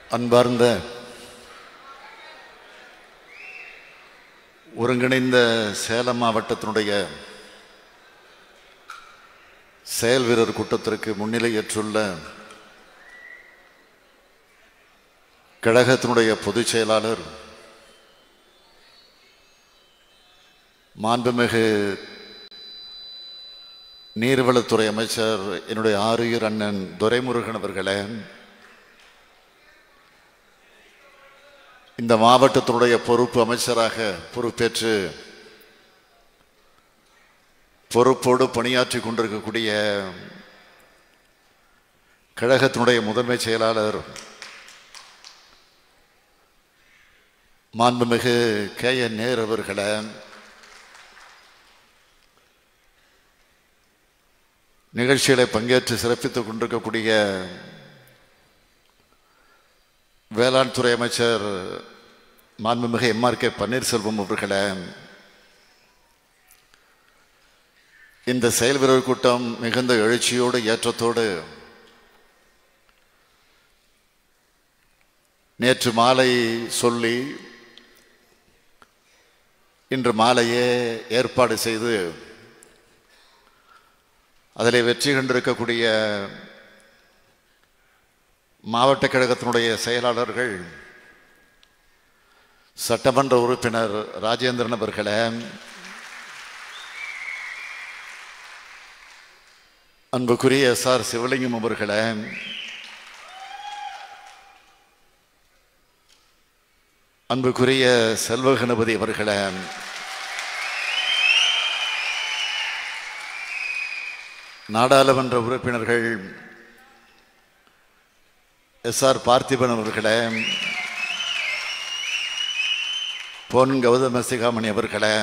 அன்பார்ந்த ஒருங்கிணைந்த சேலம் மாவட்டத்தினுடைய செயல் வீரர் கூட்டத்திற்கு முன்னிலை ஏற்றுள்ள கழகத்தினுடைய பொதுச் செயலாளர் மாண்புமிகு நீர்வளத்துறை அமைச்சர் என்னுடைய ஆறுயிர் அண்ணன் துரைமுருகன் அவர்களே இந்த மாவட்டத்தினுடைய பொறுப்பு அமைச்சராக பொறுப்பேற்று பொறுப்போடு பணியாற்றி கொண்டிருக்கக்கூடிய கழகத்தினுடைய முதன்மை செயலாளர் மாண்புமிகு கே என் நேர் அவர்களை நிகழ்ச்சிகளை பங்கேற்று சிறப்பித்துக் கொண்டிருக்கக்கூடிய வேளாண் துறை அமைச்சர் மாண்புமிகு எம்ஆர் கே பன்னீர்செல்வம் அவர்களே இந்த செயல் வீரர் கூட்டம் மிகுந்த எழுச்சியோடு ஏற்றத்தோடு நேற்று மாலை சொல்லி இன்று மாலையே ஏற்பாடு செய்து அதில் வெற்றி கண்டிருக்கக்கூடிய மாவட்ட கழகத்தினுடைய செயலாளர்கள் சட்டமன்ற உறுப்பினர் ராஜேந்திரன் அவர்களே அன்புக்குரிய எஸ் ஆர் சிவலிங்கம் அவர்களே அன்புக்குரிய செல்வ கணபதி அவர்களே நாடாளுமன்ற உறுப்பினர்கள் எஸ் ஆர் பார்த்திபன் அவர்களே பொன் கௌதம சிகாமணி அவர்களே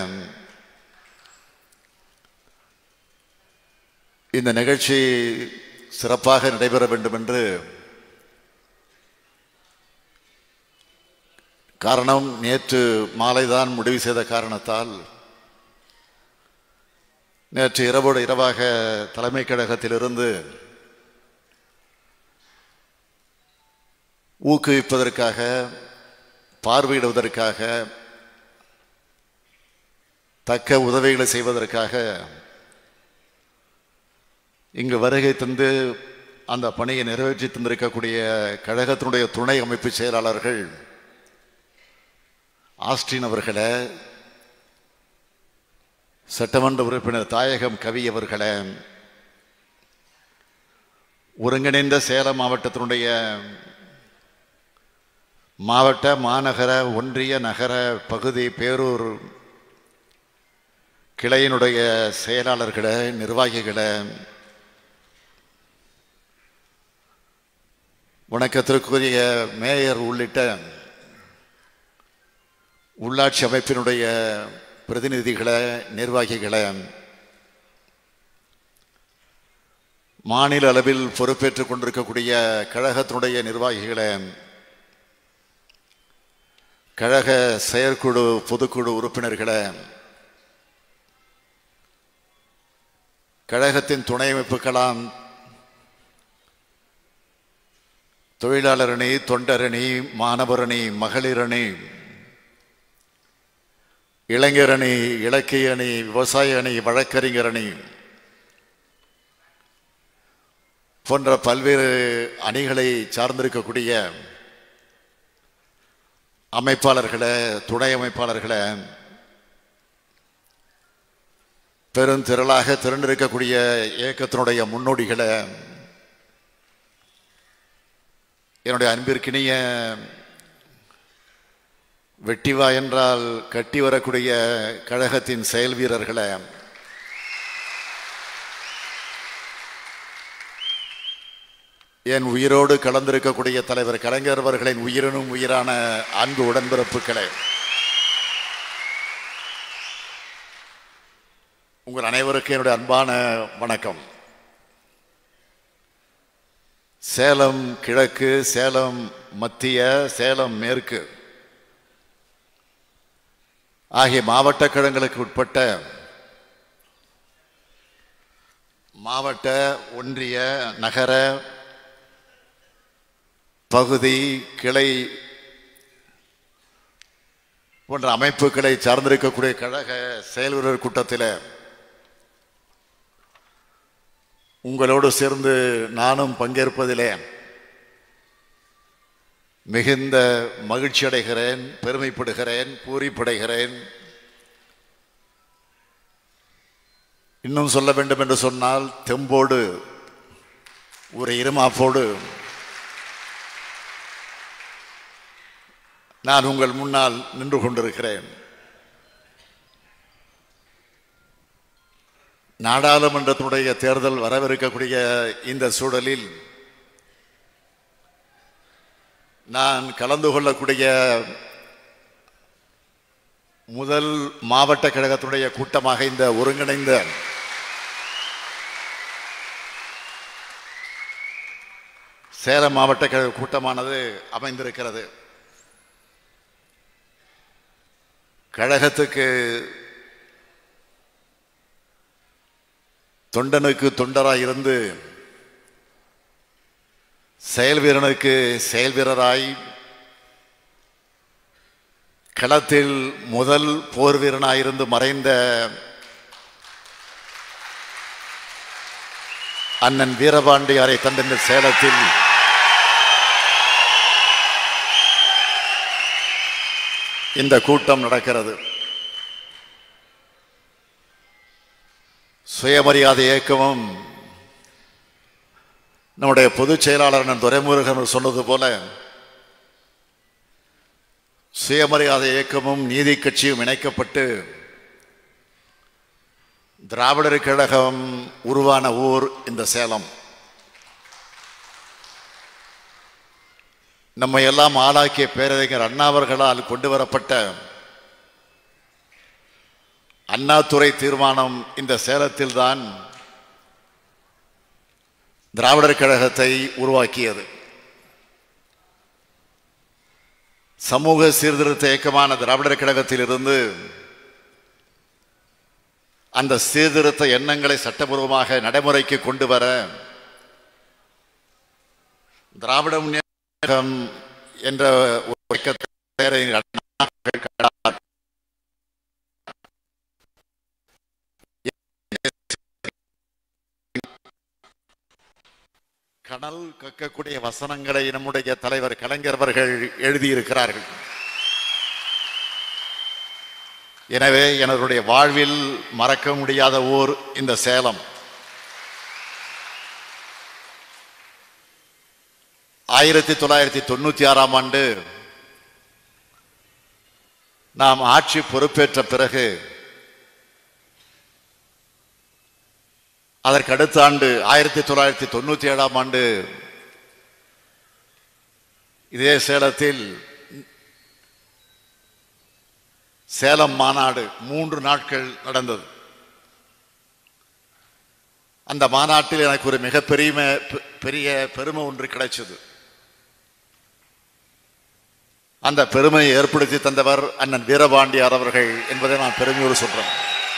இந்த நிகழ்ச்சி சிறப்பாக நடைபெற வேண்டும் என்று காரணம் நேற்று மாலைதான் முடிவு செய்த காரணத்தால் நேற்று இரவோடு இரவாக தலைமை கழகத்திலிருந்து ஊக்குவிப்பதற்காக பார்வையிடுவதற்காக தக்க உதவிகளை செய்வதற்காக இங்கு வருகை தந்து அந்த பணியை நிறைவேற்றி தந்திருக்கக்கூடிய கழகத்தினுடைய துணை அமைப்பு செயலாளர்கள் ஆஸ்டின் அவர்களே சட்டமன்ற உறுப்பினர் தாயகம் கவி அவர்களே ஒருங்கிணைந்த சேலம் மாவட்டத்தினுடைய மாவட்ட மாநகர ஒன்றிய நகர பகுதி பேரூர் கிளையினுடைய செயலாளர்களே நிர்வாகிகளே வணக்கத்திற்குரிய மேயர் உள்ளிட்ட உள்ளாட்சி அமைப்பினுடைய பிரதிநிதிகளை நிர்வாகிகளை மாநில அளவில் பொறுப்பேற்றுக் கொண்டிருக்கக்கூடிய கழகத்தினுடைய நிர்வாகிகளை கழக செயற்குழு பொதுக்குழு உறுப்பினர்களை கழகத்தின் துணை அமைப்புகளாம் தொழிலாளர் அணி தொண்டர் அணி மாணவர் அணி மகளிர் அணி இளைஞர் அணி இலக்கிய அணி விவசாய அணி வழக்கறிஞர் அணி போன்ற பல்வேறு அணிகளை சார்ந்திருக்கக்கூடிய அமைப்பாளர்களை துணை அமைப்பாளர்களை பெருந்திரளாக திரண்டிருக்கக்கூடிய இயக்கத்தினுடைய முன்னோடிகளை என்னுடைய அன்பிற்கினிய வெட்டிவா என்றால் கட்டி வரக்கூடிய கழகத்தின் செயல் வீரர்களை என் உயிரோடு கலந்திருக்கக்கூடிய தலைவர் கலைஞர் அவர்களின் உயிரினும் உயிரான அன்பு உடன்பிறப்புகளை உங்கள் அனைவருக்கும் என்னுடைய அன்பான வணக்கம் சேலம் கிழக்கு சேலம் மத்திய சேலம் மேற்கு ஆகிய மாவட்ட கழகங்களுக்கு உட்பட்ட மாவட்ட ஒன்றிய நகர பகுதி கிளை போன்ற அமைப்புகளை சார்ந்திருக்கக்கூடிய கழக செயல் வீரர் கூட்டத்தில் உங்களோடு சேர்ந்து நானும் பங்கேற்பதிலே மிகுந்த மகிழ்ச்சி அடைகிறேன் பெருமைப்படுகிறேன் பூரிப்படைகிறேன் இன்னும் சொல்ல வேண்டும் என்று சொன்னால் தெம்போடு ஒரு இருமாப்போடு நான் உங்கள் முன்னால் நின்று கொண்டிருக்கிறேன் நாடாளுமன்றத்தினுடைய தேர்தல் வரவிருக்கக்கூடிய இந்த சூழலில் நான் கலந்து கொள்ளக்கூடிய முதல் மாவட்ட கழகத்தினுடைய கூட்டமாக இந்த ஒருங்கிணைந்த சேலம் மாவட்ட கழக கூட்டமானது அமைந்திருக்கிறது கழகத்துக்கு தொண்டனுக்கு தொண்டராய் இருந்து செயல் வீரனுக்கு செயல் வீரராய் களத்தில் முதல் போர் வீரனாயிருந்து மறைந்த அண்ணன் வீரபாண்டியாரை தந்த சேலத்தில் இந்த கூட்டம் நடக்கிறது சுயமரியாதை இயக்கமும் நம்முடைய பொதுச் செயலாளர் அண்ணன் துரைமுருகன் சொன்னது போல சுயமரியாதை இயக்கமும் நீதி கட்சியும் இணைக்கப்பட்டு திராவிடர் கழகம் உருவான ஊர் இந்த சேலம் நம்ம எல்லாம் ஆளாக்கிய பேரறிஞர் அண்ணா அவர்களால் கொண்டு வரப்பட்ட அண்ணாதுறை தீர்மானம் இந்த சேலத்தில் தான் திராவிடர் கழகத்தை உருவாக்கியது சமூக சீர்திருத்த இயக்கமான திராவிடர் கழகத்தில் இருந்து அந்த சீர்திருத்த எண்ணங்களை சட்டபூர்வமாக நடைமுறைக்கு கொண்டு வர திராவிட முன்னேற்றம் என்ற ஒரு இயக்கத்தை பேரறிஞர் அண்ணா அவர்கள் கண்டார். கனல் கக்கக்கூடிய வசனங்களை நம்முடைய தலைவர் கலைஞர் அவர்கள் எழுதியிருக்கிறார்கள் எனவே எனதுடைய வாழ்வில் மறக்க முடியாத ஊர் இந்த சேலம் ஆயிரத்தி தொள்ளாயிரத்தி தொண்ணூத்தி ஆறாம் ஆண்டு நாம் ஆட்சி பொறுப்பேற்ற பிறகு அதற்கு அடுத்த ஆண்டு ஆயிரத்தி தொள்ளாயிரத்தி தொண்ணூத்தி ஏழாம் ஆண்டு இதே சேலத்தில் சேலம் மாநாடு மூன்று நாட்கள் நடந்தது அந்த மாநாட்டில் எனக்கு ஒரு மிகப்பெரிய பெ- பெரிய பெருமை ஒன்று கிடைச்சது அந்த பெருமையை ஏற்படுத்தி தந்தவர் அண்ணன் வீரபாண்டியார் அவர்கள் என்பதை நான் பெருமையோடு சொல்றேன்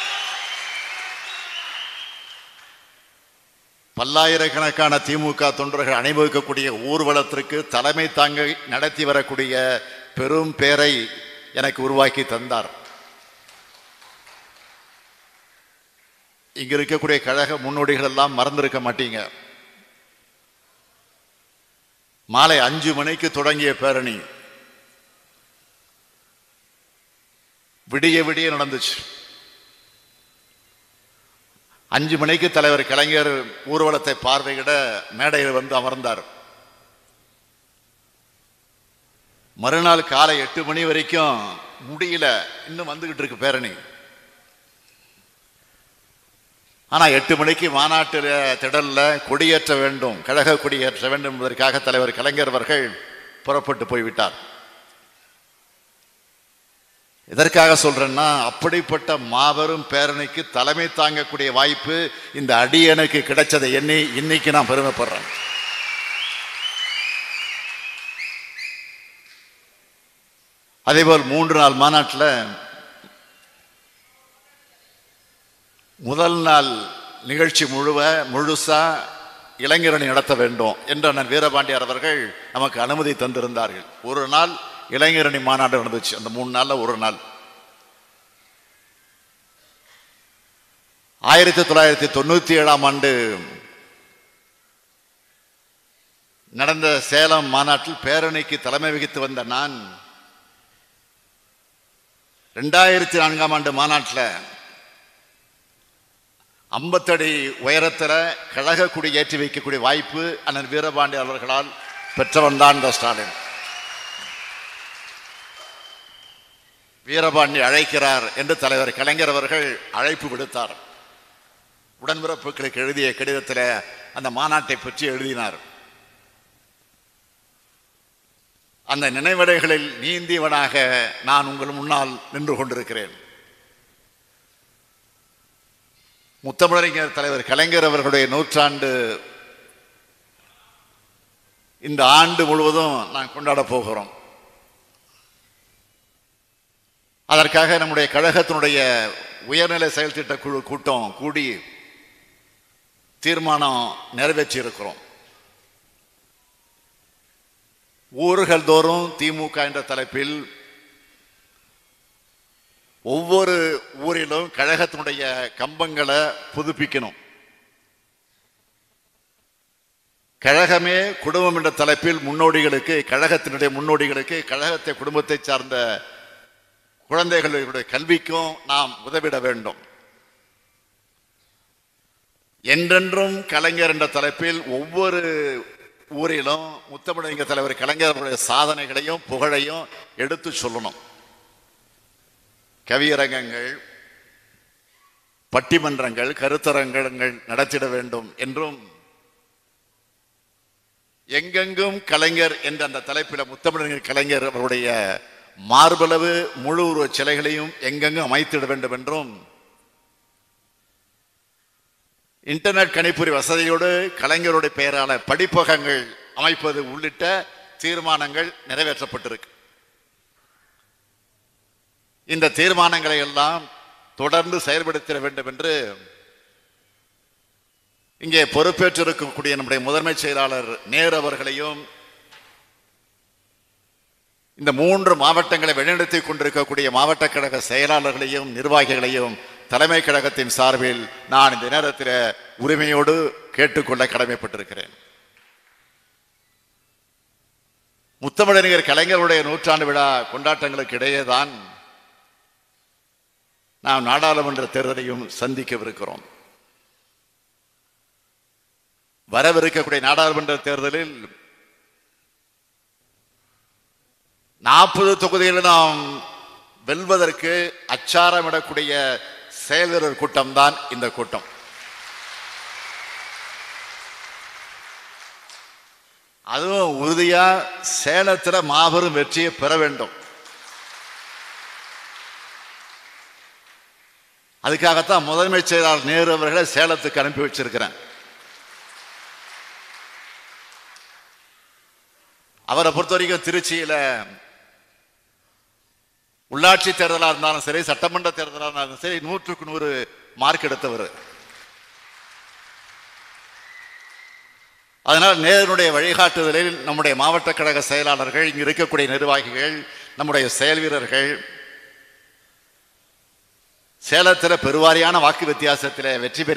பல்லாயிரக்கணக்கான திமுக தொண்டர்கள் அனுபவிக்கக்கூடிய ஊர்வலத்திற்கு தலைமை தாங்க நடத்தி வரக்கூடிய பெரும் பேரை எனக்கு உருவாக்கி தந்தார் இங்க இருக்கக்கூடிய கழக முன்னோடிகள் எல்லாம் மறந்திருக்க மாட்டீங்க மாலை அஞ்சு மணிக்கு தொடங்கிய பேரணி விடிய விடிய நடந்துச்சு அஞ்சு மணிக்கு தலைவர் கலைஞர் ஊர்வலத்தை பார்வையிட மேடையில் வந்து அமர்ந்தார் மறுநாள் காலை எட்டு மணி வரைக்கும் முடியல இன்னும் வந்துகிட்டு இருக்கு பேரணி ஆனா எட்டு மணிக்கு மாநாட்டில் திடல்ல கொடியேற்ற வேண்டும் கழக கொடியேற்ற வேண்டும் என்பதற்காக தலைவர் கலைஞர் அவர்கள் புறப்பட்டு போய்விட்டார் எதற்காக சொல்றேன்னா அப்படிப்பட்ட மாபெரும் பேரணிக்கு தலைமை தாங்கக்கூடிய வாய்ப்பு இந்த அடியனுக்கு கிடைச்சதை எண்ணி இன்னைக்கு நான் பெருமைப்படுறேன் அதேபோல் மூன்று நாள் மாநாட்டில் முதல் நாள் நிகழ்ச்சி முழுவ முழுசா இளைஞரணி நடத்த வேண்டும் என்று அண்ணன் வீரபாண்டியார் அவர்கள் நமக்கு அனுமதி தந்திருந்தார்கள் ஒரு நாள் இளைஞரணி மாநாடு நடந்துச்சு அந்த மூணு நாள்ல ஒரு நாள் ஆயிரத்தி தொள்ளாயிரத்தி தொண்ணூத்தி ஏழாம் ஆண்டு நடந்த சேலம் மாநாட்டில் பேரணிக்கு தலைமை வகித்து வந்த நான் ரெண்டாயிரத்தி நான்காம் ஆண்டு மாநாட்டில் ஐம்பத்தடி உயரத்தில் கழக கொடி ஏற்றி வைக்கக்கூடிய வாய்ப்பு அண்ணன் வீரபாண்டி அவர்களால் பெற்றவன் தான் இந்த ஸ்டாலின் வீரபாண்டி அழைக்கிறார் என்று தலைவர் கலைஞர் அவர்கள் அழைப்பு விடுத்தார் உடன்பிறப்புகளுக்கு எழுதிய கடிதத்தில் அந்த மாநாட்டை பற்றி எழுதினார் அந்த நினைவடைகளில் நீந்தியவனாக நான் உங்கள் முன்னால் நின்று கொண்டிருக்கிறேன் முத்தமிழறிஞர் தலைவர் கலைஞர் அவர்களுடைய நூற்றாண்டு இந்த ஆண்டு முழுவதும் நான் கொண்டாட போகிறோம் அதற்காக நம்முடைய கழகத்தினுடைய உயர்நிலை செயல் திட்ட குழு கூட்டம் கூடி தீர்மானம் நிறைவேற்றி இருக்கிறோம் ஊர்கள் தோறும் திமுக என்ற தலைப்பில் ஒவ்வொரு ஊரிலும் கழகத்தினுடைய கம்பங்களை புதுப்பிக்கணும் கழகமே குடும்பம் என்ற தலைப்பில் முன்னோடிகளுக்கு கழகத்தினுடைய முன்னோடிகளுக்கு கழகத்தை குடும்பத்தை சார்ந்த குழந்தைகளுடைய கல்விக்கும் நாம் உதவிட வேண்டும் என்றென்றும் கலைஞர் என்ற தலைப்பில் ஒவ்வொரு ஊரிலும் முத்தமிழறிஞர் தலைவர் கலைஞர் அவருடைய சாதனைகளையும் புகழையும் எடுத்து சொல்லணும் கவியரங்கங்கள் பட்டிமன்றங்கள் கருத்தரங்கங்கள் நடத்திட வேண்டும் என்றும் எங்கெங்கும் கலைஞர் என்ற அந்த தலைப்பில் முத்தமிழறிஞர் கலைஞர் அவருடைய மார்பளவு முழு உருவச் சிலைகளையும் எங்கெங்கும் அமைத்திட வேண்டும் என்றும் இன்டர்நெட் கணிப்பொறி வசதியோடு கலைஞருடைய பெயரால படிப்பகங்கள் அமைப்பது உள்ளிட்ட தீர்மானங்கள் நிறைவேற்றப்பட்டிருக்கு இந்த தீர்மானங்களை எல்லாம் தொடர்ந்து செயல்படுத்திட வேண்டும் என்று இங்கே பொறுப்பேற்றிருக்கக்கூடிய நம்முடைய முதன்மை செயலாளர் நேரு அவர்களையும் இந்த மூன்று மாவட்டங்களை வழிநடத்தி கொண்டிருக்கக்கூடிய மாவட்ட கழக செயலாளர்களையும் நிர்வாகிகளையும் தலைமை கழகத்தின் சார்பில் நான் இந்த நேரத்தில் உரிமையோடு கேட்டுக்கொள்ள கடமைப்பட்டிருக்கிறேன் முத்தமிழறிஞர் கலைஞருடைய நூற்றாண்டு விழா கொண்டாட்டங்களுக்கு இடையேதான் நாம் நாடாளுமன்ற தேர்தலையும் சந்திக்கவிருக்கிறோம் வரவிருக்கக்கூடிய நாடாளுமன்ற தேர்தலில் நாற்பது தொகுதியில் நாம் வெல்வதற்கு அச்சாரமிடக்கூடிய செயல் வீரர் கூட்டம் தான் இந்த கூட்டம் அதுவும் உறுதியா சேலத்துல மாபெரும் வெற்றியை பெற வேண்டும் அதுக்காகத்தான் முதன்மை செயலாளர் நேரு அவர்களை சேலத்துக்கு அனுப்பி வச்சிருக்கிறேன் அவரை பொறுத்த வரைக்கும் திருச்சியில உள்ளாட்சி தேர்தலாக இருந்தாலும் சரி சட்டமன்ற தேர்தலாக இருந்தாலும் சரி நூற்றுக்கு நூறு மார்க் எடுத்தவர் அதனால் நேருடைய வழிகாட்டுதலில் நம்முடைய மாவட்ட கழக செயலாளர்கள் இங்கு இருக்கக்கூடிய நிர்வாகிகள் நம்முடைய செயல் வீரர்கள் சேலத்தில் பெருவாரியான வாக்கு வித்தியாசத்தில் வெற்றி பெற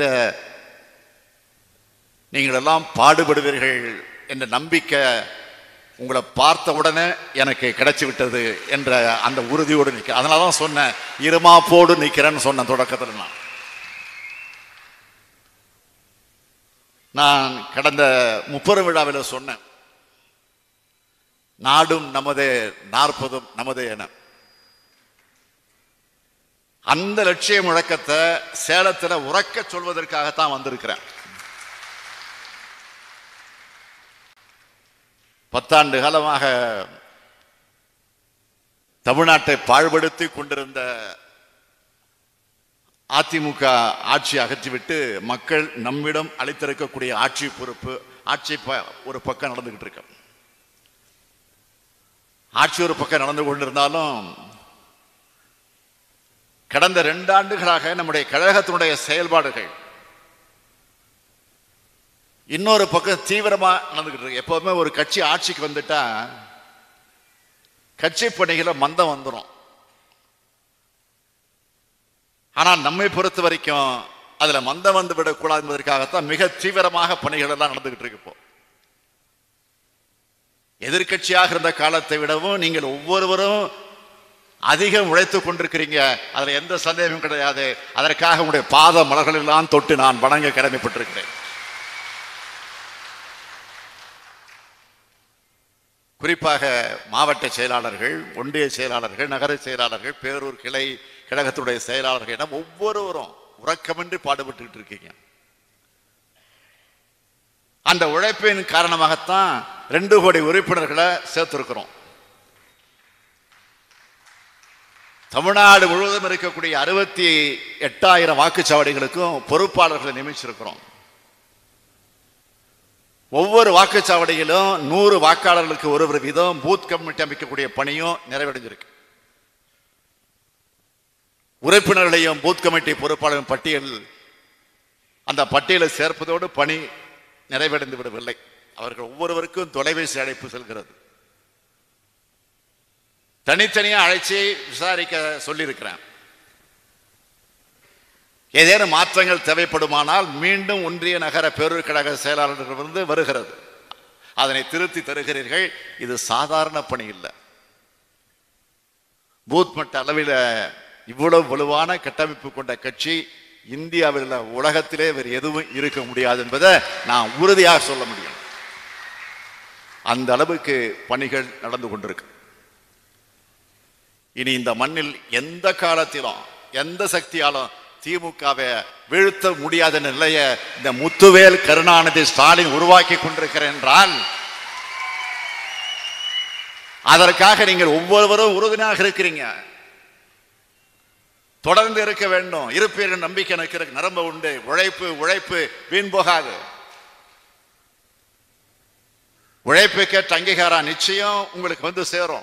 நீங்கள் எல்லாம் பாடுபடுவீர்கள் என்ற நம்பிக்கை உங்களை பார்த்த உடனே எனக்கு கிடைச்சி விட்டது என்ற அந்த உறுதியோடு நிற்க அதனால தான் சொன்னேன் இருமாப்போடு நிற்கிறேன்னு சொன்னேன் தொடக்கத்தில் நான் நான் கடந்த முப்பெரும் விழாவில் சொன்னேன் நாடும் நமதே நாற்பதும் நமதே என அந்த லட்சிய முழக்கத்தை சேலத்தில் உறக்க சொல்வதற்காகத்தான் வந்திருக்கிறேன் பத்தாண்டு காலமாக தமிழ்நாட்டை பாழ்படுத்தி கொண்டிருந்த அதிமுக ஆட்சி அகற்றிவிட்டு மக்கள் நம்மிடம் அளித்திருக்கக்கூடிய ஆட்சி பொறுப்பு ஆட்சி ப- ஒரு பக்கம் நடந்துகிட்டு இருக்கு ஆட்சி ஒரு பக்கம் நடந்து கொண்டிருந்தாலும் கடந்த ரெண்டு ஆண்டுகளாக நம்முடைய கழகத்தினுடைய செயல்பாடுகள் இன்னொரு பக்கம் தீவிரமா நடந்துகிட்டு இருக்கு எப்பவுமே ஒரு கட்சி ஆட்சிக்கு வந்துட்டா கட்சி பணிகளை மந்தம் வந்துடும் ஆனால் நம்மை பொறுத்த வரைக்கும் அதுல மந்தம் வந்து விடக்கூடாது என்பதற்காகத்தான் மிக தீவிரமாக பணிகள் எல்லாம் நடந்துகிட்டு இருக்கு இப்போ எதிர்க்கட்சியாக இருந்த காலத்தை விடவும் நீங்கள் ஒவ்வொருவரும் அதிகம் உழைத்துக் கொண்டிருக்கிறீங்க அதுல எந்த சந்தேகமும் கிடையாது அதற்காக உங்களுடைய பாத மலர்கள் எல்லாம் தொட்டு நான் வணங்க கடமைப்பட்டிருக்கிறேன் குறிப்பாக மாவட்ட செயலாளர்கள் ஒன்றிய செயலாளர்கள் நகர செயலாளர்கள் பேரூர் கிளை கழகத்துடைய செயலாளர்கள் என ஒவ்வொருவரும் உறக்கமின்றி பாடுபட்டுக்கிட்டு இருக்கீங்க அந்த உழைப்பின் காரணமாகத்தான் ரெண்டு கோடி உறுப்பினர்களை சேர்த்திருக்கிறோம் தமிழ்நாடு முழுவதும் இருக்கக்கூடிய அறுபத்தி எட்டாயிரம் வாக்குச்சாவடிகளுக்கும் பொறுப்பாளர்களை நியமிச்சிருக்கிறோம் ஒவ்வொரு வாக்குச்சாவடியிலும் நூறு வாக்காளர்களுக்கு ஒருவர் வீதம் பூத் கமிட்டி அமைக்கக்கூடிய பணியும் நிறைவடைஞ்சிருக்கு உறுப்பினர்களையும் பூத் கமிட்டி பொறுப்பாளர் பட்டியல் அந்த பட்டியலை சேர்ப்பதோடு பணி நிறைவடைந்து விடவில்லை அவர்கள் ஒவ்வொருவருக்கும் தொலைபேசி அழைப்பு செல்கிறது தனித்தனியா அழைச்சி விசாரிக்க சொல்லியிருக்கிறேன் ஏதேனும் மாற்றங்கள் தேவைப்படுமானால் மீண்டும் ஒன்றிய நகர பேரூர் கழக செயலாளர்களிடமிருந்து வருகிறது அதனை திருத்தி தருகிறீர்கள் இது சாதாரண பணி இல்லை பூத் மட்ட அளவில் இவ்வளவு வலுவான கட்டமைப்பு கொண்ட கட்சி இந்தியாவில் உள்ள உலகத்திலே வேறு எதுவும் இருக்க முடியாது என்பதை நான் உறுதியாக சொல்ல முடியும் அந்த அளவுக்கு பணிகள் நடந்து கொண்டிருக்கு இனி இந்த மண்ணில் எந்த காலத்திலும் எந்த சக்தியாலும் திமுகவை வீழ்த்த முடியாத நிலையை இந்த முத்துவேல் கருணாநிதி ஸ்டாலின் உருவாக்கி கொண்டிருக்கிறேன் என்றால் அதற்காக நீங்கள் ஒவ்வொருவரும் உறுதுணையாக இருக்கிறீங்க தொடர்ந்து இருக்க வேண்டும் இருப்பீர்கள் நம்பிக்கை எனக்கு இருக்கு. நரம்பு உண்டு உழைப்பு உழைப்பு வீண் போகாது உழைப்புக்கேற்ற அங்கீகாரம் நிச்சயம் உங்களுக்கு வந்து சேரும்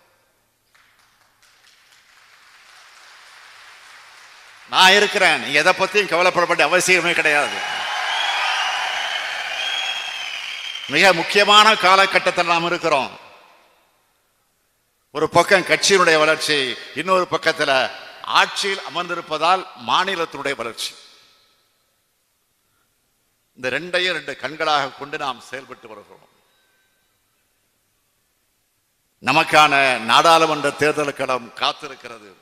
நான் இருக்கிறேன் நீங்க எதை பத்தியும் கவலைப்பட வேண்டிய அவசியமே கிடையாது மிக முக்கியமான காலகட்டத்தில் நாம் இருக்கிறோம் ஒரு பக்கம் கட்சியினுடைய வளர்ச்சி இன்னொரு பக்கத்துல ஆட்சியில் அமர்ந்திருப்பதால் மாநிலத்தினுடைய வளர்ச்சி இந்த ரெண்டையும் ரெண்டு கண்களாக கொண்டு நாம் செயல்பட்டு வருகிறோம் நமக்கான நாடாளுமன்ற தேர்தல் களம் காத்திருக்கிறது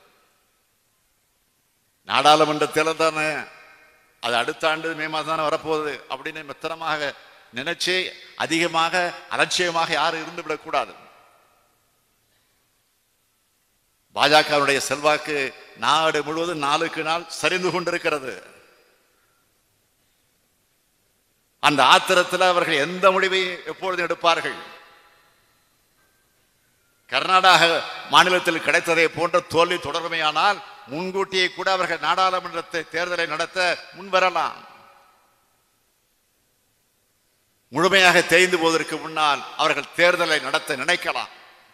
நாடாளுமன்ற தேர்தல் தானே அது அடுத்த ஆண்டு மே மாதம் தானே வரப்போகுது அப்படின்னு மெத்தனமாக நினைச்சு அதிகமாக அலட்சியமாக யாரும் இருந்து விடக்கூடாது பாஜகவுடைய செல்வாக்கு நாடு முழுவதும் நாளுக்கு நாள் சரிந்து கொண்டிருக்கிறது அந்த ஆத்திரத்தில் அவர்கள் எந்த முடிவையும் எப்பொழுதும் எடுப்பார்கள் கர்நாடக மாநிலத்தில் கிடைத்ததை போன்ற தோல்வி தொடர்மையானால் முன்கூட்டியே கூட அவர்கள் நாடாளுமன்றத்தை தேர்தலை நடத்த முன்வரலாம் முழுமையாக தேய்ந்து போவதற்கு முன்னால் அவர்கள் தேர்தலை நடத்த நினைக்கலாம்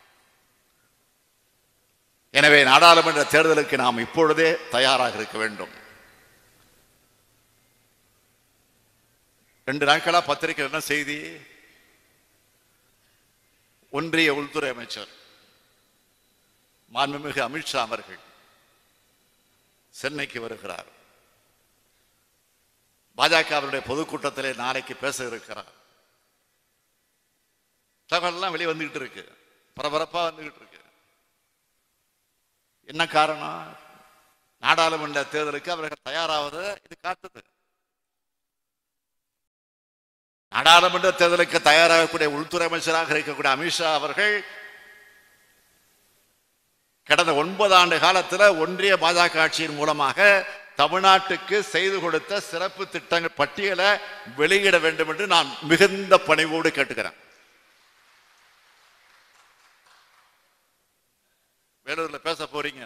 எனவே நாடாளுமன்ற தேர்தலுக்கு நாம் இப்பொழுதே தயாராக இருக்க வேண்டும் ரெண்டு நாட்களா பத்திரிகை என்ன செய்தி ஒன்றிய உள்துறை அமைச்சர் மாண்புமிகு அமித்ஷா அவர்கள் சென்னைக்கு வருகிறார் பாஜகவினுடைய பொதுக்கூட்டத்திலே நாளைக்கு பேச இருக்கிறார் தகவல்லாம் வெளியே வந்துகிட்டு இருக்கு பரபரப்பா வந்துகிட்டு இருக்கு என்ன காரணம் நாடாளுமன்ற தேர்தலுக்கு அவர்கள் தயாராவது இது காட்டுது நாடாளுமன்ற தேர்தலுக்கு தயாராகக்கூடிய உள்துறை அமைச்சராக இருக்கக்கூடிய அமித்ஷா அவர்கள் கடந்த ஒன்பது ஆண்டு காலத்துல ஒன்றிய பாஜக ஆட்சியின் மூலமாக தமிழ்நாட்டுக்கு செய்து கொடுத்த சிறப்பு திட்டங்கள் பட்டியலை வெளியிட வேண்டும் என்று நான் மிகுந்த பணிவோடு கேட்டுக்கிறேன் வேலூர்ல பேச போறீங்க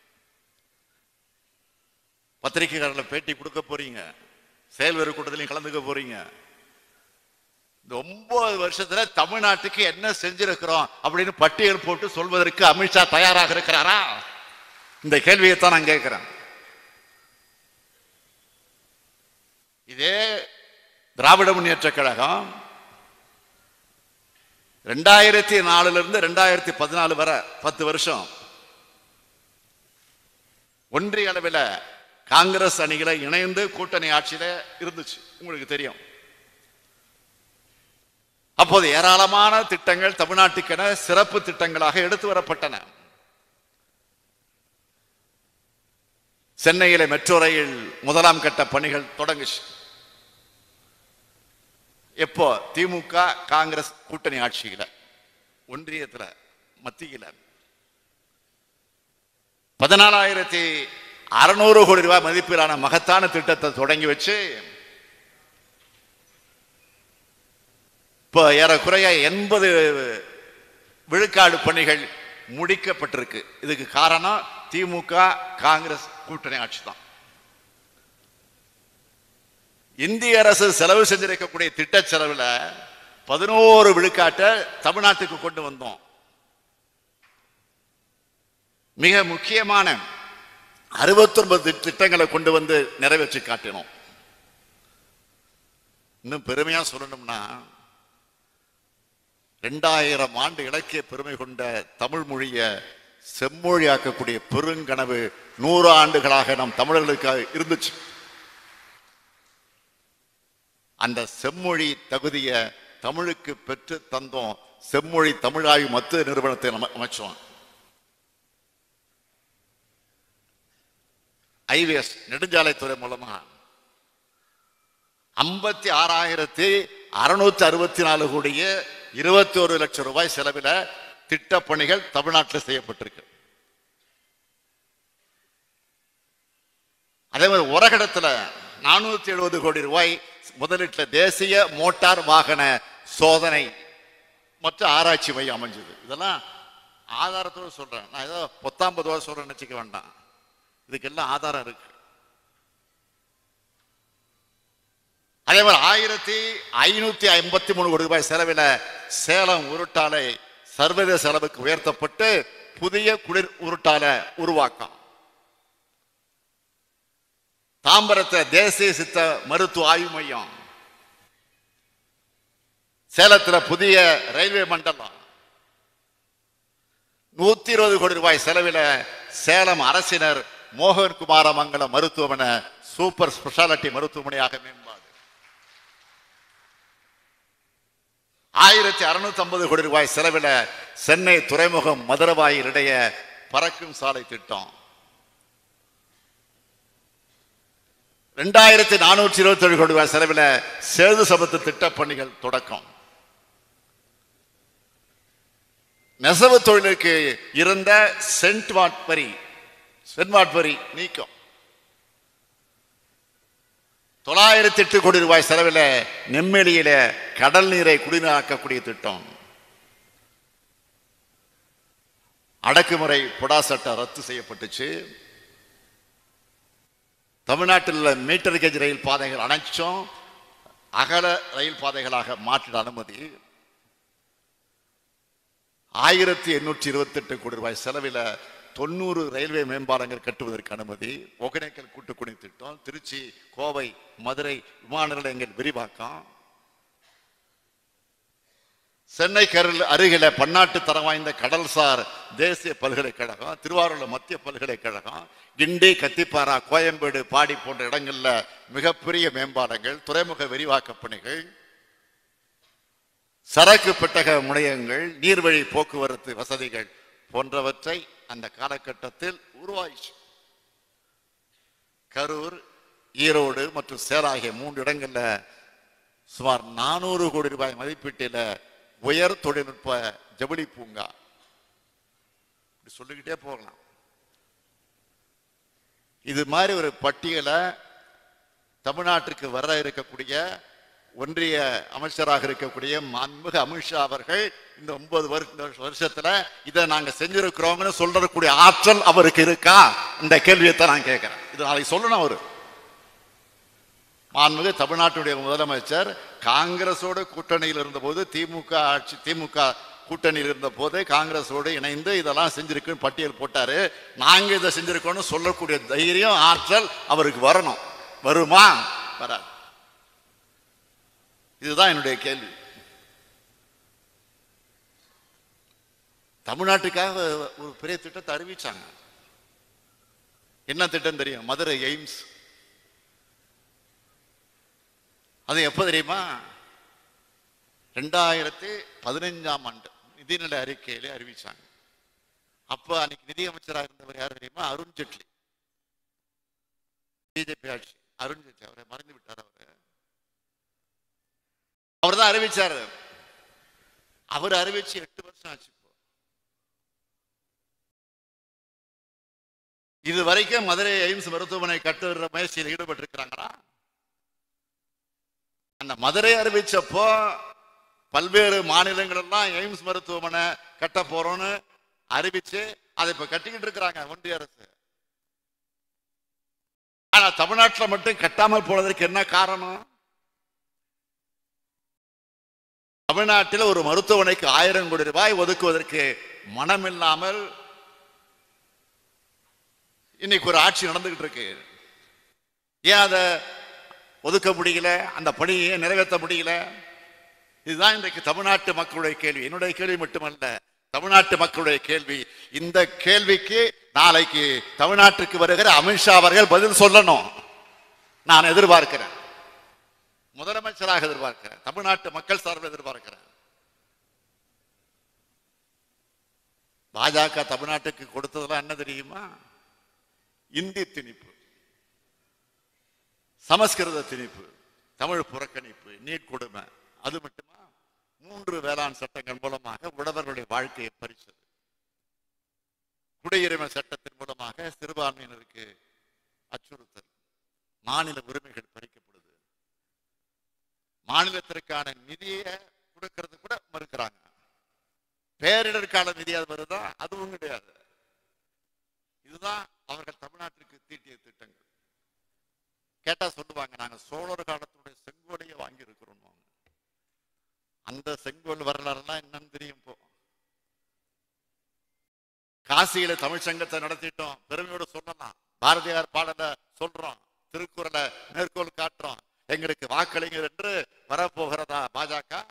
பத்திரிகையாளர்ல பேட்டி கொடுக்க போறீங்க செயல்வெறு கூட்டத்திலையும் கலந்துக்க போறீங்க இந்த ஒன்பது வருஷத்துல தமிழ்நாட்டுக்கு என்ன செஞ்சிருக்கிறோம் அப்படின்னு பட்டியல் போட்டு சொல்வதற்கு அமித்ஷா தயாராக இருக்கிறாரா இந்த கேள்வியை தான் நான் கேட்கிறேன் இதே திராவிட முன்னேற்ற கழகம் ரெண்டாயிரத்தி நாலுல இருந்து ரெண்டாயிரத்தி பதினாலு வரை பத்து வருஷம் ஒன்றிய அளவில் காங்கிரஸ் அணிகளை இணைந்து கூட்டணி ஆட்சியில இருந்துச்சு உங்களுக்கு தெரியும் அப்போது ஏராளமான திட்டங்கள் தமிழ்நாட்டுக்கென சிறப்பு திட்டங்களாக எடுத்து வரப்பட்டன சென்னையில மெட்ரோ ரயில் முதலாம் கட்ட பணிகள் தொடங்குச்சு எப்போ திமுக காங்கிரஸ் கூட்டணி ஆட்சியில ஒன்றியத்துல மத்தியில பதினாலாயிரத்தி அறுநூறு கோடி ரூபாய் மதிப்பிலான மகத்தான திட்டத்தை தொடங்கி வச்சு இப்போ ஏறக்குறைய எண்பது விழுக்காடு பணிகள் முடிக்கப்பட்டிருக்கு இதுக்கு காரணம் திமுக காங்கிரஸ் கூட்டணி ஆட்சி தான் இந்திய அரசு செலவு செஞ்சிருக்கக்கூடிய திட்ட செலவுல பதினோரு விழுக்காட்டை தமிழ்நாட்டுக்கு கொண்டு வந்தோம் மிக முக்கியமான அறுபத்தொன்பது திட்டங்களை கொண்டு வந்து நிறைவேற்றி காட்டினோம் இன்னும் பெருமையா சொல்லணும்னா ரெண்டாயிரம் ஆண்டு இலக்கிய பெருமை கொண்ட தமிழ் மொழிய செம்மொழியாக்கக்கூடிய பெருங்கனவு நூறு ஆண்டுகளாக நம் தமிழர்களுக்கு இருந்துச்சு அந்த செம்மொழி தகுதிய தமிழுக்கு பெற்று தந்தோம் செம்மொழி தமிழாய்வு மத்திய நிறுவனத்தை நம்ம அமைச்சோம் ஐவிஎஸ் நெடுஞ்சாலைத்துறை மூலமா ஐம்பத்தி ஆறாயிரத்தி அறுநூத்தி அறுபத்தி நாலு கோடிய இருபத்தி ஒரு லட்சம் ரூபாய் செலவில் திட்டப் பணிகள் தமிழ்நாட்டில் செய்யப்பட்டிருக்கு அதே மாதிரி உரகடத்துல நானூத்தி எழுபது கோடி ரூபாய் முதலீட்டுல தேசிய மோட்டார் வாகன சோதனை மற்றும் ஆராய்ச்சி மையம் அமைஞ்சது இதெல்லாம் ஆதாரத்தோடு சொல்றேன் நான் ஏதோ பத்தாம்பது ரூபா சொல்றேன் நினைச்சுக்க வேண்டாம் இதுக்கெல்லாம் ஆதாரம் இருக்கு அதே மாதிரி ஆயிரத்தி ஐநூத்தி ஐம்பத்தி மூணு கோடி ரூபாய் செலவில் சேலம் உருட்டாலை சர்வதேச அளவுக்கு உயர்த்தப்பட்டு புதிய குளிர் உருட்டாலை உருவாக்கம் தாம்பரத்தை தேசிய சித்த மருத்துவ ஆய்வு மையம் சேலத்துல புதிய ரயில்வே மண்டலம் நூத்தி இருபது கோடி ரூபாய் செலவில் சேலம் அரசினர் மோகன் குமாரமங்கலம் மருத்துவமனை சூப்பர் ஸ்பெஷாலிட்டி மருத்துவமனையாக மேம்பாடு ஆயிரத்தி அறுநூத்தி ஐம்பது கோடி ரூபாய் செலவில் சென்னை துறைமுகம் மதுரவாயில் இடையே பறக்கும் சாலை திட்டம் ரெண்டாயிரத்தி நானூற்றி இருபத்தி ஏழு கோடி ரூபாய் செலவில் சேது சமத்து திட்டப் பணிகள் தொடக்கம் நெசவு தொழிலுக்கு இருந்த சென்ட் வாட் வரி சென்வாட் வரி நீக்கம் தொள்ளாயிரத்தி எட்டு கோடி ரூபாய் செலவில் நெம்மேலியில கடல் நீரை குடிநீராக்கக்கூடிய திட்டம் அடக்குமுறை புடா சட்டம் ரத்து செய்யப்பட்டுச்சு தமிழ்நாட்டில் உள்ள மீட்டர் கேஜ் ரயில் பாதைகள் அனைத்தும் அகல ரயில் பாதைகளாக மாற்றிட அனுமதி ஆயிரத்தி எண்ணூற்றி இருபத்தெட்டு கோடி ரூபாய் செலவில் தொண்ணூறு ரயில்வே மேம்பாலங்கள் கட்டுவதற்கு அனுமதி ஒகேனக்கல் கூட்டுக்குடி திட்டம் திருச்சி கோவை மதுரை விமான நிலையங்கள் விரிவாக்கம் சென்னை கரில் அருகில பன்னாட்டு தரம் வாய்ந்த கடல்சார் தேசிய பல்கலைக்கழகம் திருவாரூர்ல மத்திய பல்கலைக்கழகம் கிண்டி கத்திப்பாரா கோயம்பேடு பாடி போன்ற இடங்கள்ல மிகப்பெரிய மேம்பாலங்கள் துறைமுக விரிவாக்க பணிகள் சரக்கு பெட்டக முனையங்கள் நீர்வழி போக்குவரத்து வசதிகள் போன்றவற்றை அந்த காலகட்டத்தில் உருவாயிச்சு கரூர் ஈரோடு மற்றும் சேலம் ஆகிய மூன்று இடங்கள்ல சுமார் நானூறு கோடி ரூபாய் மதிப்பீட்டில் உயர் தொழில்நுட்ப ஜவுளி பூங்கா இப்படி சொல்லிக்கிட்டே போகலாம் இது மாதிரி ஒரு பட்டியலை தமிழ்நாட்டிற்கு வர இருக்கக்கூடிய ஒன்றிய அமைச்சராக இருக்கக்கூடிய மாண்புமிகு அமித்ஷா அவர்கள் இந்த ஒன்பது வருஷ வருஷத்துல இதை நாங்க செஞ்சிருக்கிறோம்னு சொல்றக்கூடிய ஆற்றல் அவருக்கு இருக்கா இந்த கேள்வியைத்தான் நான் கேட்கிறேன் இது நாளைக்கு சொல்லணும் அவரு மாண்புமிகு தமிழ்நாட்டுடைய முதலமைச்சர் காங்கிரஸோட கூட்டணியில் இருந்தபோது திமுக ஆட்சி திமுக கூட்டணியில் இருந்த போது காங்கிரஸோடு இணைந்து இதெல்லாம் செஞ்சிருக்குன்னு பட்டியல் போட்டாரு நாங்க இதை செஞ்சிருக்கோம்னு சொல்லக்கூடிய தைரியம் ஆற்றல் அவருக்கு வரணும் வருமா வராது இதுதான் என்னுடைய கேள்வி தமிழ்நாட்டுக்காக ஒரு பெரிய திட்டத்தை அறிவிச்சாங்க என்ன திட்டம் தெரியும் மதுரை எய்ம்ஸ் அது எப்போ தெரியுமா ரெண்டாயிரத்தி பதினைஞ்சாம் ஆண்டு நிதிநிலை அறிக்கையிலே அறிவிச்சாங்க அப்ப அன்னைக்கு நிதியமைச்சராக இருந்தவர் யார் தெரியுமா அருண் ஜெட்லி பிஜேபி ஆட்சி அருண் ஜெட்லி அவரை மறைந்து விட்டார் அவரு அவர் தான் அறிவிச்சாரு அவர் அறிவிச்சு எட்டு வருஷம் ஆச்சு இப்போ இது வரைக்கும் மதுரை எய்ம்ஸ் மருத்துவமனை கட்டுற முயற்சியில் ஈடுபட்டு இருக்கிறாங்களா அந்த மதுரை அறிவிச்சப்போ பல்வேறு மாநிலங்கள் எல்லாம் எய்ம்ஸ் மருத்துவமனை கட்ட போறோம்னு அறிவிச்சு அதை இப்ப கட்டிக்கிட்டு இருக்கிறாங்க ஒன்றிய அரசு ஆனா தமிழ்நாட்டில் மட்டும் கட்டாமல் போனதற்கு என்ன காரணம் தமிழ்நாட்டில் ஒரு மருத்துவமனைக்கு ஆயிரம் கோடி ரூபாய் ஒதுக்குவதற்கு மனமில்லாமல் இன்னைக்கு ஒரு ஆட்சி நடந்துகிட்டு இருக்கு ஏன் அதை ஒதுக்க முடியல அந்த பணியை நிறைவேற்ற முடியல இதுதான் இன்றைக்கு தமிழ்நாட்டு மக்களுடைய கேள்வி என்னுடைய கேள்வி மட்டுமல்ல தமிழ்நாட்டு மக்களுடைய கேள்வி இந்த கேள்விக்கு நாளைக்கு தமிழ்நாட்டுக்கு வருகிற அமித்ஷா அவர்கள் பதில் சொல்லணும் நான் எதிர்பார்க்கிறேன் முதலமைச்சராக எதிர்பார்க்கிறேன் தமிழ்நாட்டு மக்கள் சார்பில் எதிர்பார்க்கிறேன் பாஜக தமிழ்நாட்டுக்கு கொடுத்ததெல்லாம் என்ன தெரியுமா இந்தி திணிப்பு சமஸ்கிருத திணிப்பு தமிழ் புறக்கணிப்பு நீட் கொடுமை அது மட்டுமா மூன்று வேளாண் சட்டங்கள் மூலமாக உழவர்களுடைய வாழ்க்கையை பறிச்சது குடியுரிமை சட்டத்தின் மூலமாக சிறுபான்மையினருக்கு அச்சுறுத்தல் மாநில உரிமைகள் பறிக்கப்படுது மாநிலத்திற்கான நிதியை கொடுக்கறது கூட மறுக்கிறாங்க பேரிடருக்கான நிதி அது வருதா அதுவும் கிடையாது இதுதான் அவர்கள் தமிழ்நாட்டிற்கு தீட்டிய திட்டங்கள் கேட்டா சொல்லுவாங்க நாங்க சோழர் காலத்துடைய செங்கோலையை வாங்கி இருக்கிறோம் அந்த செங்கோல் வரலாறுலாம் என்னன்னு தெரியும் இப்போ காசியில தமிழ் சங்கத்தை நடத்திட்டோம் பெருமையோடு சொல்லலாம் பாரதியார் பாடல சொல்றோம் திருக்குறளை மேற்கோள் காட்டுறோம் எங்களுக்கு வாக்களிங்க என்று வரப்போகிறதா பாஜக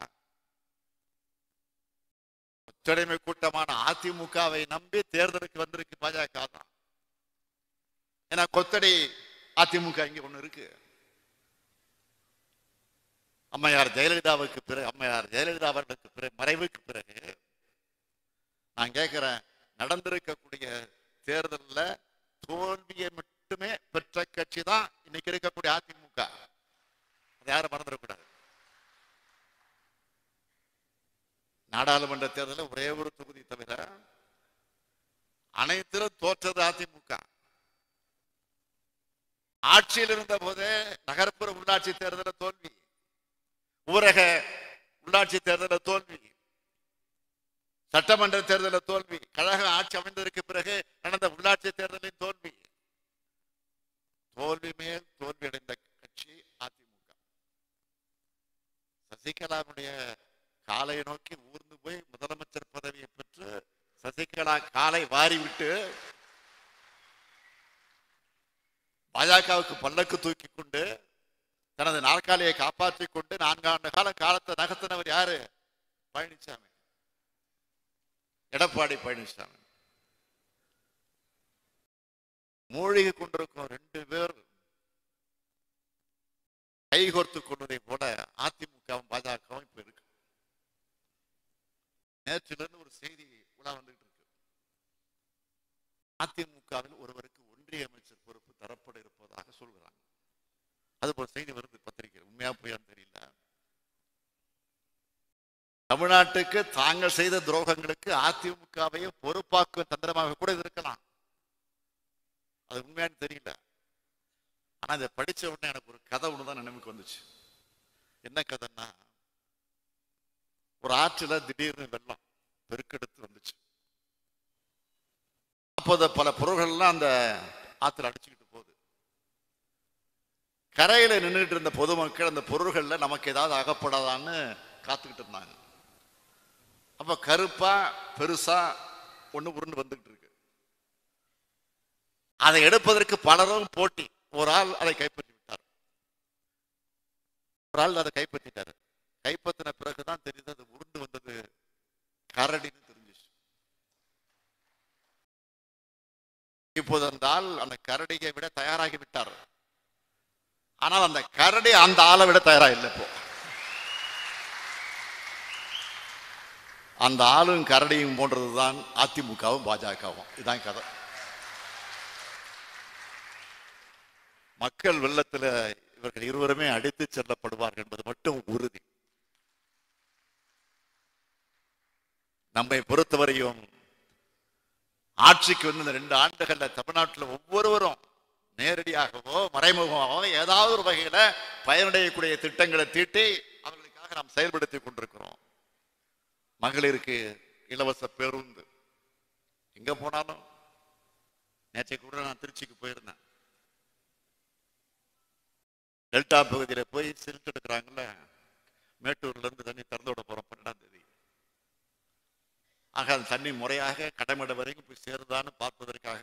ஒத்துழைமை கூட்டமான அதிமுகவை நம்பி தேர்தலுக்கு வந்திருக்கு பாஜக தான் ஏன்னா கொத்தடி அதிமுக இங்க ஒண்ணு இருக்கு அம்மையார் ஜெயலலிதாவுக்கு பிறகு அம்மையார் ஜெயலலிதா அவர்களுக்கு பிறகு மறைவுக்கு பிறகு நான் கேட்கிறேன் நடந்திருக்கக்கூடிய தேர்தல்ல தோல்வியை மட்டுமே பெற்ற கட்சி தான் இன்னைக்கு இருக்கக்கூடிய அதிமுக அதை யாரும் மறந்துடக்கூடாது நாடாளுமன்ற தேர்தலில் ஒரே ஒரு தொகுதி தவிர அனைத்திலும் தோற்றது அதிமுக ஆட்சியில் இருந்த போதே நகர்ப்புற உள்ளாட்சி தேர்தலில் தோல்வி ஊரக உள்ளாட்சி தேர்தலில் தோல்வி சட்டமன்ற தேர்தலில் தோல்வி கழக ஆட்சி அமைந்ததற்கு பிறகு நடந்த உள்ளாட்சி தேர்தலின் தோல்வி தோல்வி மேல் தோல்வி அடைந்த கட்சி அதிமுக சசிகலாவுடைய காலை நோக்கி ஊர்ந்து போய் முதலமைச்சர் பதவியை பெற்று சசிகலா காலை வாரி விட்டு பாஜகவுக்கு பல்லக்கு தூக்கி கொண்டு தனது நாற்காலியை காப்பாற்றிக் கொண்டு நான்காண்டு காலம் காலத்தை நகர்த்தினவர் யாரு பழனிசாமி எடப்பாடி பழனிசாமி மூழ்கி கொண்டிருக்கும் ரெண்டு பேர் கைகோர்த்து கொண்டதை போல அதிமுகவும் பாஜகவும் இப்ப இருக்கு நேற்றிலிருந்து ஒரு செய்தி உலா வந்துகிட்டு இருக்கு அதிமுகவில் ஒருவருக்கு ஒன்றிய அமைச்சர் பொறுப்பு தரப்பட இருப்பதாக சொல்கிறாங்க அது போல செய்தி வருது பத்திரிகை உண்மையா போயான்னு தெரியல தமிழ்நாட்டுக்கு தாங்கள் செய்த துரோகங்களுக்கு அதிமுகவையே பொறுப்பாக்கும் தந்திரமாக கூட இது இருக்கலாம் அது உண்மையான்னு தெரியல ஆனா இதை படிச்ச உடனே எனக்கு ஒரு கதை ஒண்ணுதான் நினைவுக்கு வந்துச்சு என்ன கதைன்னா ஒரு ஆற்றுல திடீர்னு வெள்ளம் பெருக்கெடுத்து வந்துச்சு அப்போது பல பொருள்கள்லாம் அந்த ஆத்துல அடிச்சுக்கிட்டு போகுது கரையில நின்றுட்டு இருந்த பொதுமக்கள் அந்த பொருள்கள்ல நமக்கு ஏதாவது அகப்படாதான்னு காத்துக்கிட்டு இருந்தாங்க அப்ப கருப்பா பெருசா ஒண்ணு உருண்டு வந்துகிட்டு இருக்கு அதை எடுப்பதற்கு பலரும் போட்டி ஒரு ஆள் அதை கைப்பற்றி விட்டார் ஒரு ஆள் அதை கைப்பற்றிட்டாரு கைப்பற்றின பிறகுதான் தெரியுது அது உருண்டு வந்தது கரடின்னு தெரிஞ்சிச்சு இப்போது அந்த ஆள் அந்த கரடியை விட தயாராகி விட்டார் ஆனால் அந்த கரடி அந்த ஆளை விட தயாரா இல்லை இப்போ அந்த ஆளும் கரடியும் போன்றதுதான் அதிமுகவும் பாஜகவும் இதான் கதை மக்கள் வெள்ளத்துல இவர்கள் இருவருமே அடித்து செல்லப்படுவார்கள் என்பது மட்டும் உறுதி நம்மை பொறுத்தவரையும் ஆட்சிக்கு வந்து இந்த ரெண்டு ஆண்டுகள்ல தமிழ்நாட்டில் ஒவ்வொருவரும் நேரடியாகவோ மறைமுகமாகவோ ஏதாவது ஒரு வகையில பயனடையக்கூடிய திட்டங்களை தீட்டி அவர்களுக்காக நாம் செயல்படுத்தி கொண்டிருக்கிறோம் மகளிருக்கு இலவச பேருந்து எங்க போனாலும் நேற்றைக்கு கூட நான் திருச்சிக்கு போயிருந்தேன் டெல்டா பகுதியில போய் சில்ட் எடுக்கிறாங்கல்ல மேட்டூர்ல இருந்து தண்ணி திறந்து விட போறோம் பன்னெண்டாம் தேதி ஆக அந்த தண்ணி முறையாக கடமிட வரைக்கும் போய் சேருதான்னு பார்ப்பதற்காக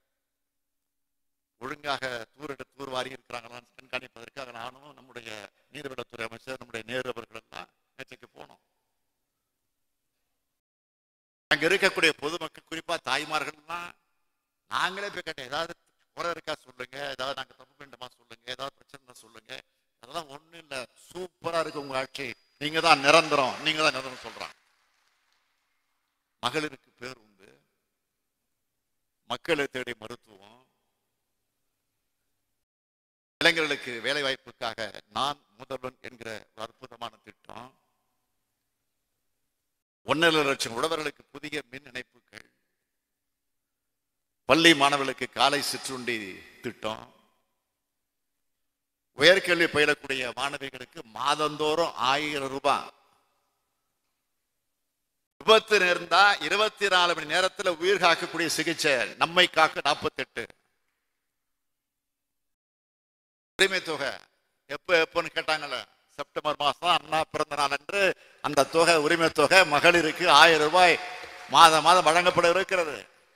ஒழுங்காக தூரிட தூர்வாரி இருக்கிறாங்களான்னு கண்காணிப்பதற்காக நானும் நம்முடைய நீர்வளத்துறை அமைச்சர் நம்முடைய நேரு அவர்கள் எல்லாம் நேற்றைக்கு போனோம் அங்க இருக்கக்கூடிய பொதுமக்கள் குறிப்பா தாய்மார்கள்லாம் நாங்களே போய் கேட்டேன் ஏதாவது குறை இருக்கா சொல்லுங்க ஏதாவது நாங்க தப்பு பண்ணிட்டோமா சொல்லுங்க ஏதாவது பிரச்சனை சொல்லுங்க அதெல்லாம் ஒண்ணும் இல்ல சூப்பரா இருக்கு உங்க ஆட்சி நீங்க தான் நிரந்தரம் நீங்க தான் நிரந்தரம் சொல்றாங்க மகளிருக்கு பேர் உண்டு மக்களை தேடி மருத்துவம் இளைஞர்களுக்கு வேலை வாய்ப்புக்காக நான் முதல்வன் என்கிற ஒரு அற்புதமான திட்டம் ஒன்னரை லட்சம் உழவர்களுக்கு புதிய மின் இணைப்புகள் பள்ளி மாணவர்களுக்கு காலை சிற்றுண்டி திட்டம் உயர்கல்வி பயிலக்கூடிய மாணவிகளுக்கு மாதந்தோறும் ஆயிரம் ரூபாய் விபத்து நேர்ந்தா இருபத்தி நாலு மணி நேரத்துல உயிர் காக்கக்கூடிய சிகிச்சை நம்மை காக்க நாற்பத்தி எட்டு உரிமை தொகை எப்ப எப்பன்னு கேட்டாங்கல்ல செப்டம்பர் மாசம் அண்ணா பிறந்த நாள் அன்று அந்த தொகை உரிமை தொகை மகளிருக்கு ஆயிரம் ரூபாய் மாதம் மாதம் வழங்கப்பட இருக்கிறது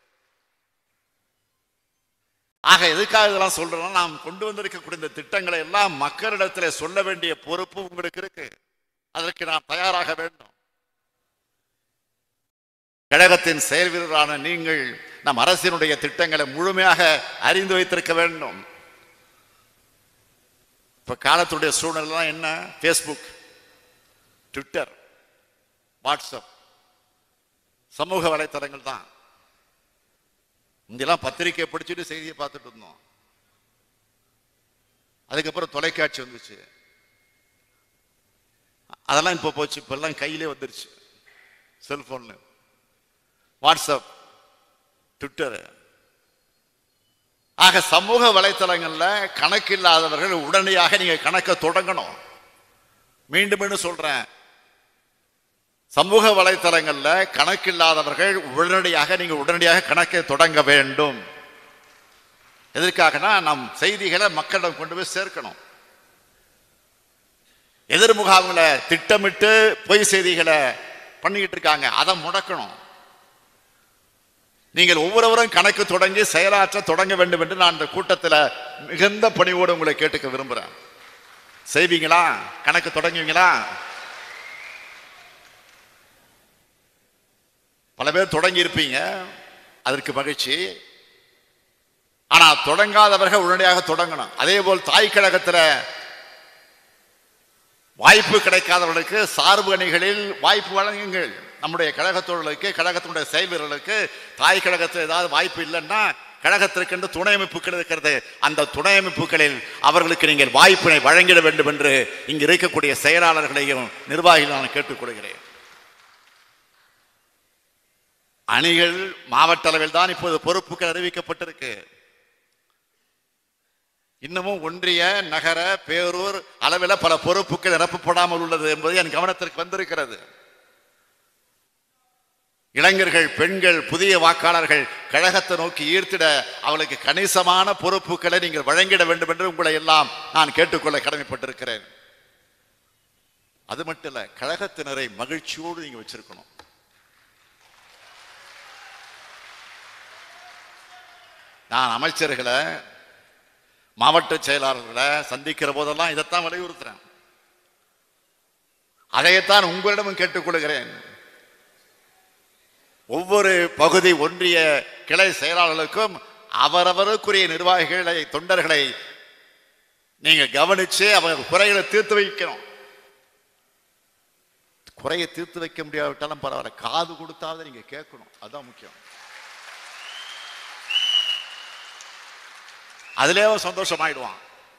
ஆக எதுக்காக இதெல்லாம் சொல்றோம் நாம் கொண்டு வந்திருக்கக்கூடிய இந்த திட்டங்களை எல்லாம் மக்களிடத்துல சொல்ல வேண்டிய பொறுப்பு உங்களுக்கு இருக்கு அதற்கு நாம் தயாராக வேண்டும் கழகத்தின் செயல் வீரரான நீங்கள் நம் அரசினுடைய திட்டங்களை முழுமையாக அறிந்து வைத்திருக்க வேண்டும் இப்ப காலத்துடைய சூழ்நிலை என்ன ஃபேஸ்புக் ட்விட்டர் வாட்ஸ்அப் சமூக வலைத்தளங்கள் தான் இங்கெல்லாம் பத்திரிக்கை படிச்சுட்டு செய்தியை பார்த்துட்டு இருந்தோம் அதுக்கப்புறம் தொலைக்காட்சி வந்துச்சு அதெல்லாம் இப்போ போச்சு இப்பெல்லாம் கையிலே வந்துருச்சு செல்போன்ல வாட்ஸ்அப் ட்விட்டர் ஆக சமூக வலைத்தளங்கள்ல கணக்கு இல்லாதவர்கள் உடனடியாக நீங்க கணக்கை தொடங்கணும் மீண்டும் மீண்டும் சொல்றேன் சமூக வலைத்தளங்கள்ல கணக்கில்லாதவர்கள் உடனடியாக நீங்க உடனடியாக கணக்கை தொடங்க வேண்டும் எதற்காகனா நம் செய்திகளை மக்களிடம் கொண்டு போய் சேர்க்கணும் எதிர்முகாம்களை திட்டமிட்டு பொய் செய்திகளை பண்ணிக்கிட்டு இருக்காங்க அதை முடக்கணும் நீங்கள் ஒவ்வொருவரும் கணக்கு தொடங்கி செயலாற்ற தொடங்க வேண்டும் என்று நான் இந்த கூட்டத்தில் மிகுந்த பணிவோடு உங்களை கேட்டுக்க விரும்புகிறேன் செய்வீங்களா கணக்கு தொடங்குவீங்களா பல பேர் தொடங்கி இருப்பீங்க அதற்கு மகிழ்ச்சி ஆனா தொடங்காதவர்கள் உடனடியாக தொடங்கணும் அதே போல் தாய் கழகத்துல வாய்ப்பு கிடைக்காதவர்களுக்கு சார்பு அணிகளில் வாய்ப்பு வழங்குங்கள் நம்முடைய கழகத்தோழர்களுக்கு கழகத்தினுடைய செயல் வீரர்களுக்கு தாய் கழகத்தில் ஏதாவது வாய்ப்பு இல்லைன்னா கழகத்திற்கென்று துணை அமைப்புகள் இருக்கிறது அந்த துணை அமைப்புகளில் அவர்களுக்கு நீங்கள் வாய்ப்பினை வழங்கிட வேண்டும் என்று இங்கு இருக்கக்கூடிய செயலாளர்களையும் நிர்வாகிகள் நான் கேட்டுக்கொள்கிறேன் அணிகள் மாவட்ட அளவில் தான் இப்போது பொறுப்புகள் அறிவிக்கப்பட்டிருக்கு இன்னமும் ஒன்றிய நகர பேரூர் அளவில் பல பொறுப்புகள் நிரப்பப்படாமல் உள்ளது என்பது என் கவனத்திற்கு வந்திருக்கிறது இளைஞர்கள் பெண்கள் புதிய வாக்காளர்கள் கழகத்தை நோக்கி ஈர்த்திட அவளுக்கு கணிசமான பொறுப்புகளை நீங்கள் வழங்கிட வேண்டும் என்று உங்களை எல்லாம் நான் கேட்டுக்கொள்ள கடமைப்பட்டிருக்கிறேன் அது மட்டும் இல்ல கழகத்தினரை மகிழ்ச்சியோடு நீங்க வச்சிருக்கணும் நான் அமைச்சர்களை மாவட்ட செயலாளர்களை சந்திக்கிற போதெல்லாம் இதைத்தான் வலியுறுத்துறேன் அதைத்தான் உங்களிடமும் கேட்டுக்கொள்கிறேன் ஒவ்வொரு பகுதி ஒன்றிய கிளை செயலாளர்களுக்கும் அவரவருக்குரிய நிர்வாகிகளை தொண்டர்களை நீங்க கவனிச்சு அவங்க குறைகளை தீர்த்து வைக்கணும் குறையை தீர்த்து வைக்க முடியாவிட்டாலும் பரவாயில்ல காது கொடுத்தாவது நீங்க கேட்கணும் அதுதான் முக்கியம் அதிலே அவன் சந்தோஷமாயிடுவான்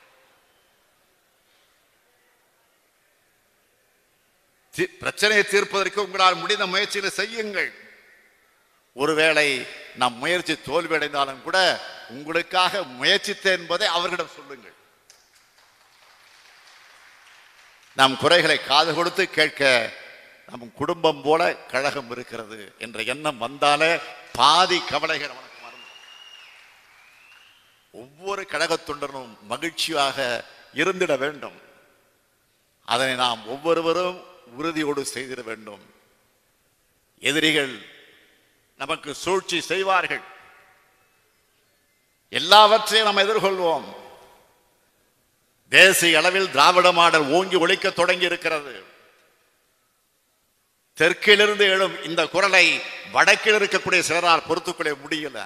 தி- பிரச்சனையை தீர்ப்பதற்கு உங்களால் முடிந்த முயற்சிகளை செய்யுங்கள் ஒருவேளை நம் முயற்சி தோல்வியடைந்தாலும் கூட உங்களுக்காக முயற்சித்தேன் என்பதை அவர்களிடம் சொல்லுங்கள் நம் குறைகளை காது கொடுத்து கேட்க நம் குடும்பம் போல கழகம் இருக்கிறது என்ற எண்ணம் வந்தாலே பாதி கவலைகள் அவனுக்கு மறந்து ஒவ்வொரு கழகத் தொண்டனும் மகிழ்ச்சியாக இருந்திட வேண்டும் அதனை நாம் ஒவ்வொருவரும் உறுதியோடு செய்திட வேண்டும் எதிரிகள் நமக்கு சூழ்ச்சி செய்வார்கள் எல்லாவற்றையும் நாம் எதிர்கொள்வோம் தேசிய அளவில் திராவிட மாடல் ஓங்கி ஒழிக்க தொடங்கி இருக்கிறது தெற்கிலிருந்து எழும் இந்த குரலை வடக்கில் இருக்கக்கூடிய சிலரால் பொறுத்துக்கொள்ள முடியல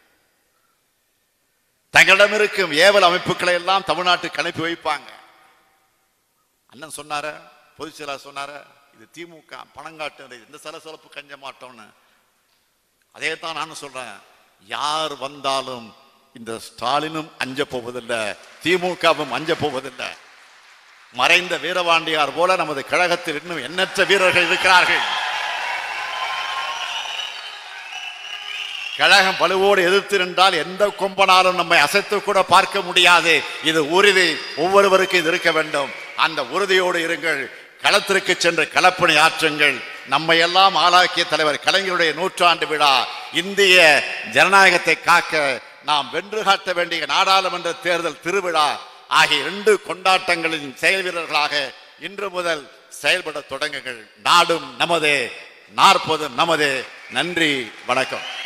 தங்களிடம் இருக்கும் ஏவல் அமைப்புகளை எல்லாம் தமிழ்நாட்டுக்கு அனுப்பி வைப்பாங்க அண்ணன் சொன்னார பொதுச் செயலாளர் சொன்னார இது திமுக பணம் காட்டு இந்த சலசலப்பு கஞ்ச மாட்டோம்னு அதே தான் நானும் சொல்றேன் யார் வந்தாலும் இந்த ஸ்டாலினும் அஞ்ச போவதில்லை திமுகவும் அஞ்ச போவதில்லை மறைந்த வீரபாண்டியார் போல நமது கழகத்தில் இன்னும் எண்ணற்ற வீரர்கள் இருக்கிறார்கள் கழகம் வலுவோடு எதிர்த்து நின்றால் எந்த கொம்பனாலும் நம்மை அசைத்து கூட பார்க்க முடியாது இது உறுதி ஒவ்வொருவருக்கும் இது இருக்க வேண்டும் அந்த உறுதியோடு இருங்கள் களத்திற்கு சென்று களப்பணி ஆற்றுங்கள் நம்மை எல்லாம் ஆளாக்கிய தலைவர் கலைஞருடைய நூற்றாண்டு விழா இந்திய ஜனநாயகத்தை காக்க நாம் வென்று காட்ட வேண்டிய நாடாளுமன்ற தேர்தல் திருவிழா ஆகிய இரண்டு கொண்டாட்டங்களின் செயல் வீரர்களாக இன்று முதல் செயல்பட தொடங்குங்கள் நாடும் நமதே நாற்பதும் நமதே நன்றி வணக்கம்